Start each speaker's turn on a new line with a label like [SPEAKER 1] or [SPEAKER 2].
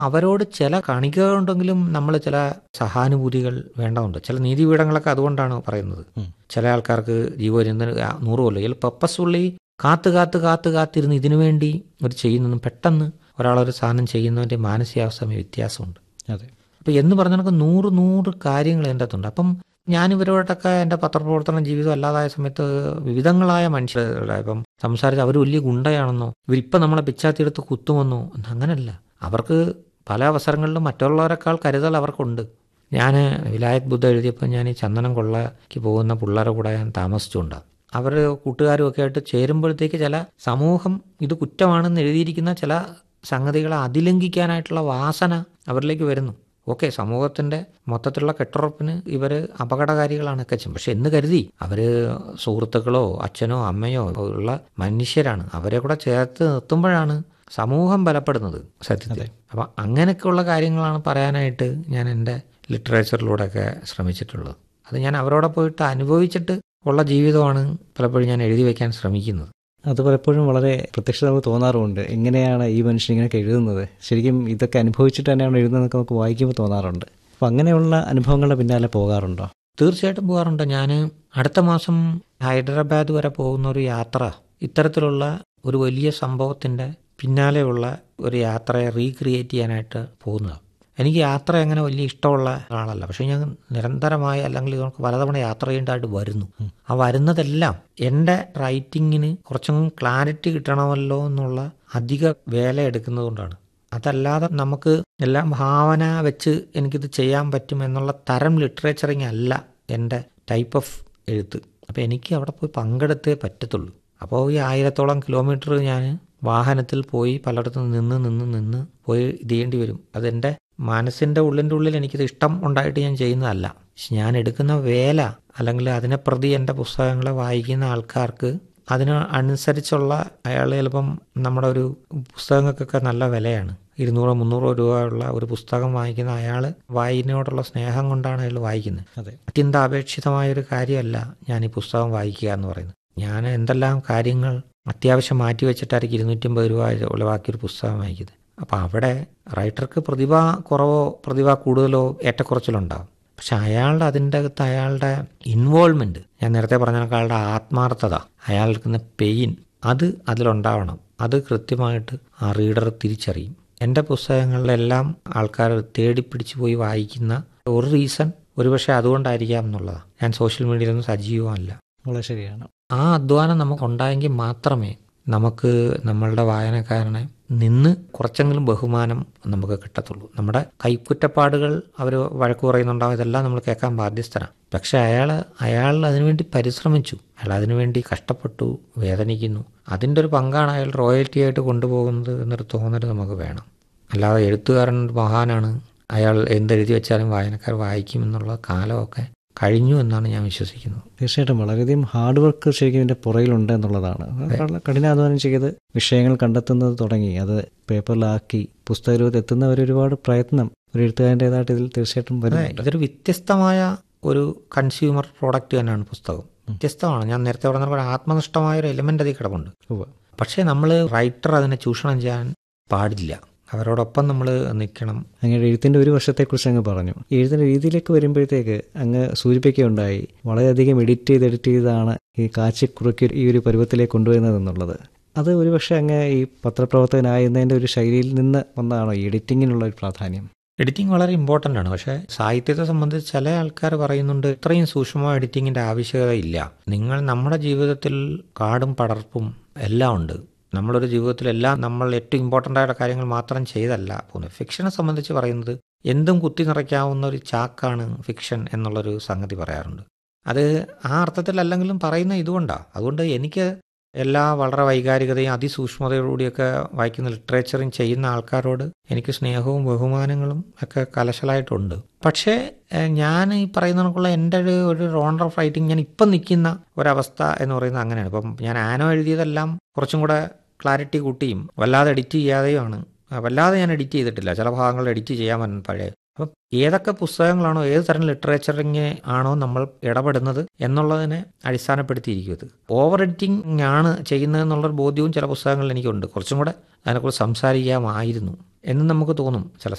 [SPEAKER 1] അവരോട് ചില കണികകളുണ്ടെങ്കിലും നമ്മൾ ചില സഹാനുഭൂതികൾ വേണ്ടതുണ്ട് ചില നീതിപീഠങ്ങളൊക്കെ അതുകൊണ്ടാണ് പറയുന്നത്
[SPEAKER 2] ഉം.
[SPEAKER 1] ചില ആൾക്കാർക്ക് ജീവപര്യന്തം നൂറ് കൊല്ലം ഇതിൽ പർപ്പസ്ഫുള്ളി കാത്ത് കാത്ത് കാത്ത് കാത്തിരുന്ന് ഇതിനു വേണ്ടി ഒരു ചെയ്യുന്നതും പെട്ടെന്ന് ഒരാളൊരു സാധനം ചെയ്യുന്നതിൻ്റെ മാനസികാവസ്ഥ വ്യത്യാസമുണ്ട്
[SPEAKER 2] അതെ
[SPEAKER 1] അപ്പം എന്ന് പറഞ്ഞ കണക്ക് നൂറ് നൂറ് കാര്യങ്ങൾ എൻ്റെ അകത്തുണ്ട് അപ്പം ഞാൻ ഇവരോടൊക്കെ എൻ്റെ പത്രപ്രവർത്തന ജീവിതം അല്ലാതായ സമയത്ത് വിവിധങ്ങളായ മനുഷ്യരുടെ ഇപ്പം സംസാരിച്ച് അവർ വലിയ ഗുണ്ടയാണെന്നോ ഇവരിപ്പം നമ്മളെ പിച്ചാത്തിയെടുത്ത് കുത്തുമെന്നോ അങ്ങനല്ല അവർക്ക് പല അവസരങ്ങളിലും മറ്റുള്ളവരെക്കാൾ കരുതൽ അവർക്കുണ്ട് ഞാൻ വിലായത് ബുദ്ധ എഴുതിയപ്പോൾ ഞാൻ ഈ ചന്ദനം കൊള്ളയ്ക്ക് പോകുന്ന പിള്ളേരെ കൂടെ ഞാൻ താമസിച്ചുകൊണ്ടാണ് അവർ കൂട്ടുകാരും ഒക്കെ ആയിട്ട് ചേരുമ്പോഴത്തേക്ക് ചില സമൂഹം ഇത് കുറ്റമാണെന്ന് എഴുതിയിരിക്കുന്ന ചില സംഗതികളെ അതിലംഘിക്കാനായിട്ടുള്ള വാസന അവരിലേക്ക് വരുന്നു ഓക്കെ സമൂഹത്തിൻ്റെ മൊത്തത്തിലുള്ള കെട്ടുറപ്പിന് ഇവർ അപകടകാരികളാണ് ഒക്കെ ചെയ്യും പക്ഷെ എന്ന് കരുതി അവർ സുഹൃത്തുക്കളോ അച്ഛനോ അമ്മയോ ഉള്ള മനുഷ്യരാണ് അവരെ കൂടെ ചേർത്ത് നിർത്തുമ്പോഴാണ് സമൂഹം ബലപ്പെടുന്നത് സത്യത്തിൽ അപ്പം അങ്ങനെയൊക്കെയുള്ള കാര്യങ്ങളാണ് പറയാനായിട്ട് ഞാൻ എൻ്റെ ലിറ്ററേച്ചറിലൂടെയൊക്കെ ശ്രമിച്ചിട്ടുള്ളത് അത് ഞാൻ അവരോടെ പോയിട്ട് അനുഭവിച്ചിട്ട് ഉള്ള ജീവിതമാണ് പലപ്പോഴും ഞാൻ എഴുതി വയ്ക്കാൻ ശ്രമിക്കുന്നത്
[SPEAKER 2] അത് പലപ്പോഴും വളരെ പ്രത്യക്ഷത നമുക്ക് തോന്നാറുമുണ്ട് എങ്ങനെയാണ് ഈ മനുഷ്യൻ ഇങ്ങനെയൊക്കെ എഴുതുന്നത് ശരിക്കും ഇതൊക്കെ അനുഭവിച്ചിട്ട് തന്നെയാണ് എഴുതുന്നതൊക്കെ നമുക്ക് വായിക്കുമ്പോൾ തോന്നാറുണ്ട് അപ്പോൾ അങ്ങനെയുള്ള അനുഭവങ്ങളുടെ പിന്നാലെ പോകാറുണ്ടോ
[SPEAKER 1] തീർച്ചയായിട്ടും പോകാറുണ്ട് ഞാൻ അടുത്ത മാസം ഹൈദരാബാദ് വരെ പോകുന്ന ഒരു യാത്ര ഇത്തരത്തിലുള്ള ഒരു വലിയ സംഭവത്തിൻ്റെ പിന്നാലെയുള്ള ഒരു യാത്രയെ റീക്രിയേറ്റ് ചെയ്യാനായിട്ട് പോകുന്നതാണ് എനിക്ക് യാത്ര അങ്ങനെ വലിയ ഇഷ്ടമുള്ള ആളല്ല പക്ഷേ ഞാൻ നിരന്തരമായി അല്ലെങ്കിൽ നമുക്ക് പലതവണ യാത്ര ചെയ്യേണ്ടതായിട്ട് വരുന്നു ആ വരുന്നതെല്ലാം എൻ്റെ റൈറ്റിങ്ങിന് കുറച്ചും ക്ലാരിറ്റി കിട്ടണമല്ലോ എന്നുള്ള അധിക വേല എടുക്കുന്നതുകൊണ്ടാണ് അതല്ലാതെ നമുക്ക് എല്ലാം ഭാവന വെച്ച് എനിക്കിത് ചെയ്യാൻ പറ്റും എന്നുള്ള തരം ലിറ്ററേച്ചറിങ് അല്ല എൻ്റെ ടൈപ്പ് ഓഫ് എഴുത്ത് അപ്പോൾ എനിക്ക് അവിടെ പോയി പങ്കെടുത്തേ പറ്റത്തുള്ളൂ അപ്പോൾ ഈ ആയിരത്തോളം കിലോമീറ്റർ ഞാൻ വാഹനത്തിൽ പോയി പലയിടത്തും നിന്ന് നിന്ന് നിന്ന് പോയി ഇത് ചെയ്യേണ്ടി വരും അതെൻ്റെ മനസ്സിൻ്റെ ഉള്ളിൻ്റെ ഉള്ളിൽ എനിക്കിത് ഇഷ്ടം ഉണ്ടായിട്ട് ഞാൻ ചെയ്യുന്നതല്ല പക്ഷെ ഞാൻ എടുക്കുന്ന വേല അല്ലെങ്കിൽ അതിനെ പ്രതി എൻ്റെ പുസ്തകങ്ങളെ വായിക്കുന്ന ആൾക്കാർക്ക് അതിന് അനുസരിച്ചുള്ള അയാൾ ചിലപ്പം നമ്മുടെ ഒരു പുസ്തകങ്ങൾക്കൊക്കെ നല്ല വിലയാണ് ഇരുന്നൂറോ മുന്നൂറോ രൂപയുള്ള ഒരു പുസ്തകം വായിക്കുന്ന അയാൾ വായനയോടുള്ള സ്നേഹം കൊണ്ടാണ് അയാൾ വായിക്കുന്നത്
[SPEAKER 2] അതെ
[SPEAKER 1] അത്യന്താപേക്ഷിതമായ ഒരു കാര്യമല്ല ഞാൻ ഈ പുസ്തകം വായിക്കുക എന്ന് പറയുന്നത് ഞാൻ എന്തെല്ലാം കാര്യങ്ങൾ അത്യാവശ്യം മാറ്റി വെച്ചിട്ടായിരിക്കും ഇരുന്നൂറ്റമ്പത് രൂപ ഉളവാക്കിയൊരു പുസ്തകം വായിക്കുന്നത് അപ്പോൾ അവിടെ റൈറ്റർക്ക് പ്രതിഭ കുറവോ പ്രതിഭ കൂടുതലോ ഏറ്റക്കുറച്ചിലുണ്ടാകും പക്ഷെ അയാളുടെ അതിൻ്റെ അകത്ത് അയാളുടെ ഇൻവോൾവ്മെൻറ്റ് ഞാൻ നേരത്തെ പറഞ്ഞ കണക്ക് അയാളുടെ ആത്മാർത്ഥത അയാൾക്കുന്ന പെയിൻ അത് അതിലുണ്ടാവണം അത് കൃത്യമായിട്ട് ആ റീഡർ തിരിച്ചറിയും എൻ്റെ പുസ്തകങ്ങളിലെല്ലാം ആൾക്കാർ തേടിപ്പിടിച്ച് പോയി വായിക്കുന്ന ഒരു റീസൺ ഒരുപക്ഷെ അതുകൊണ്ടായിരിക്കാം എന്നുള്ളതാണ് ഞാൻ സോഷ്യൽ മീഡിയയിലൊന്നും സജീവമല്ല
[SPEAKER 2] വളരെ ശരിയാണ്
[SPEAKER 1] ആ അധ്വാനം നമുക്ക് ഉണ്ടായെങ്കിൽ മാത്രമേ നമുക്ക് നമ്മളുടെ വായനക്കാരനെ നിന്ന് കുറച്ചെങ്കിലും ബഹുമാനം നമുക്ക് കിട്ടത്തുള്ളൂ നമ്മുടെ കൈക്കുറ്റപ്പാടുകൾ അവർ വഴക്ക് പറയുന്നുണ്ടാവും ഇതെല്ലാം നമ്മൾ കേൾക്കാൻ ബാധ്യസ്ഥനാണ് പക്ഷെ അയാൾ അയാൾ അതിനുവേണ്ടി പരിശ്രമിച്ചു അയാൾ അതിനുവേണ്ടി കഷ്ടപ്പെട്ടു വേദനിക്കുന്നു അതിൻ്റെ ഒരു പങ്കാണ് അയാൾ റോയൽറ്റി ആയിട്ട് കൊണ്ടുപോകുന്നത് എന്നൊരു തോന്നൽ നമുക്ക് വേണം അല്ലാതെ എഴുത്തുകാരൻ ഒരു മഹാനാണ് അയാൾ എന്തെഴുതി വെച്ചാലും വായനക്കാർ വായിക്കും എന്നുള്ള കാലമൊക്കെ കഴിഞ്ഞു എന്നാണ് ഞാൻ വിശ്വസിക്കുന്നത്
[SPEAKER 2] തീർച്ചയായിട്ടും വളരെയധികം ഹാർഡ് വർക്ക് ശരിക്കും ഇതിൻ്റെ പുറയിലുണ്ട് എന്നുള്ളതാണ് വളരെ കഠിനാധ്വാനം ചെയ്ത് വിഷയങ്ങൾ കണ്ടെത്തുന്നത് തുടങ്ങി അത് പേപ്പറിലാക്കി പുസ്തക രൂപത്തിൽ എത്തുന്നവർ ഒരുപാട് പ്രയത്നം ഒരു എഴുത്തുകാരൻ്റെതായിട്ട് ഇതിൽ തീർച്ചയായിട്ടും
[SPEAKER 1] അതെ
[SPEAKER 2] വരുന്നുണ്ട്
[SPEAKER 1] ഇതൊരു വ്യത്യസ്തമായ ഒരു കൺസ്യൂമർ പ്രോഡക്റ്റ് തന്നെയാണ് പുസ്തകം വ്യത്യസ്തമാണ് ഞാൻ നേരത്തെ പറഞ്ഞ പോലെ ആത്മനിഷ്ഠമായ ഒരു എലിമെൻ്റ് അതിൽ കിടപ്പുണ്ട്
[SPEAKER 2] ഉവ്വ്.
[SPEAKER 1] പക്ഷേ നമ്മൾ റൈറ്റർ അതിനെ ചൂഷണം ചെയ്യാൻ പാടില്ല അവരോടൊപ്പം നമ്മൾ നിൽക്കണം
[SPEAKER 2] അങ്ങയുടെ എഴുത്തിൻ്റെ ഒരു വർഷത്തെക്കുറിച്ച് അങ്ങ് പറഞ്ഞു ഈ എഴുത്തിൻ്റെ രീതിയിലേക്ക് വരുമ്പോഴത്തേക്ക് അങ്ങ് സൂചിപ്പിക്കുകയുണ്ടായി വളരെയധികം എഡിറ്റ് ചെയ്ത് എഡിറ്റ് ചെയ്താണ് ഈ കാച്ചിക്കുറുക്കി ഈ ഒരു പരുവത്തിലേക്ക് കൊണ്ടുവരുന്നത് എന്നുള്ളത് അത് ഒരുപക്ഷെ അങ്ങ് ഈ പത്രപ്രവർത്തകനായിരുന്നതിൻ്റെ ഒരു ശൈലിയിൽ നിന്ന് വന്നതാണോ ഈ എഡിറ്റിങ്ങിനുള്ള ഒരു പ്രാധാന്യം
[SPEAKER 1] എഡിറ്റിംഗ് വളരെ ഇമ്പോർട്ടൻ്റ് ആണ് പക്ഷേ സാഹിത്യത്തെ സംബന്ധിച്ച് ചില ആൾക്കാർ പറയുന്നുണ്ട് ഇത്രയും സൂക്ഷ്മമായ എഡിറ്റിങ്ങിൻ്റെ ആവശ്യകത ഇല്ല നിങ്ങൾ നമ്മുടെ ജീവിതത്തിൽ കാടും പടർപ്പും എല്ലാം ഉണ്ട് നമ്മളൊരു ജീവിതത്തിൽ എല്ലാം നമ്മൾ ഏറ്റവും ഇമ്പോർട്ടൻ്റ് ആയ കാര്യങ്ങൾ മാത്രം ചെയ്തല്ല പോകുന്നത് ഫിക്ഷനെ സംബന്ധിച്ച് പറയുന്നത് എന്തും കുത്തി നിറയ്ക്കാവുന്ന ഒരു ചാക്കാണ് ഫിക്ഷൻ എന്നുള്ളൊരു സംഗതി പറയാറുണ്ട് അത് ആ അർത്ഥത്തിലല്ലെങ്കിലും പറയുന്ന ഇതുകൊണ്ടാണ് അതുകൊണ്ട് എനിക്ക് എല്ലാ വളരെ വൈകാരികതയും അതിസൂക്ഷ്മതയോടുകൂടിയൊക്കെ വായിക്കുന്ന ലിറ്ററേച്ചറും ചെയ്യുന്ന ആൾക്കാരോട് എനിക്ക് സ്നേഹവും ബഹുമാനങ്ങളും ഒക്കെ കലശലായിട്ടുണ്ട് പക്ഷേ ഏഹ്, ഞാൻ ഈ പറയുന്ന കണക്കുള്ള എൻ്റെ ഒരു ഒരു റോണ്ടർ ഓഫ് റൈറ്റിംഗ് ഞാൻ ഇപ്പം നിൽക്കുന്ന ഒരവസ്ഥ എന്ന് പറയുന്നത് അങ്ങനെയാണ് ഇപ്പം ഞാൻ ആനോ എഴുതിയതെല്ലാം കുറച്ചും കൂടെ ക്ലാരിറ്റി കൂട്ടിയും വല്ലാതെ എഡിറ്റ് ചെയ്യാതെയുമാണ് ആ, വല്ലാതെ ഞാൻ എഡിറ്റ് ചെയ്തിട്ടില്ല ചില ഭാഗങ്ങൾ എഡിറ്റ് ചെയ്യാൻ പറ്റും പഴയ അപ്പം ഏതൊക്കെ പുസ്തകങ്ങളാണോ ഏത് തരം ലിറ്ററേച്ചറിങ് ആണോ നമ്മൾ ഇടപെടുന്നത് എന്നുള്ളതിനെ അടിസ്ഥാനപ്പെടുത്തിയിരിക്കും ഇത് ഓവർ എഡിറ്റിംഗ് ആണ് ചെയ്യുന്നതെന്നുള്ളൊരു ബോധ്യവും ചില പുസ്തകങ്ങളിൽ എനിക്കുണ്ട് കുറച്ചും കൂടെ അതിനെക്കുറിച്ച് സംസാരിക്കാമായിരുന്നു എന്ന് നമുക്ക് തോന്നും ചില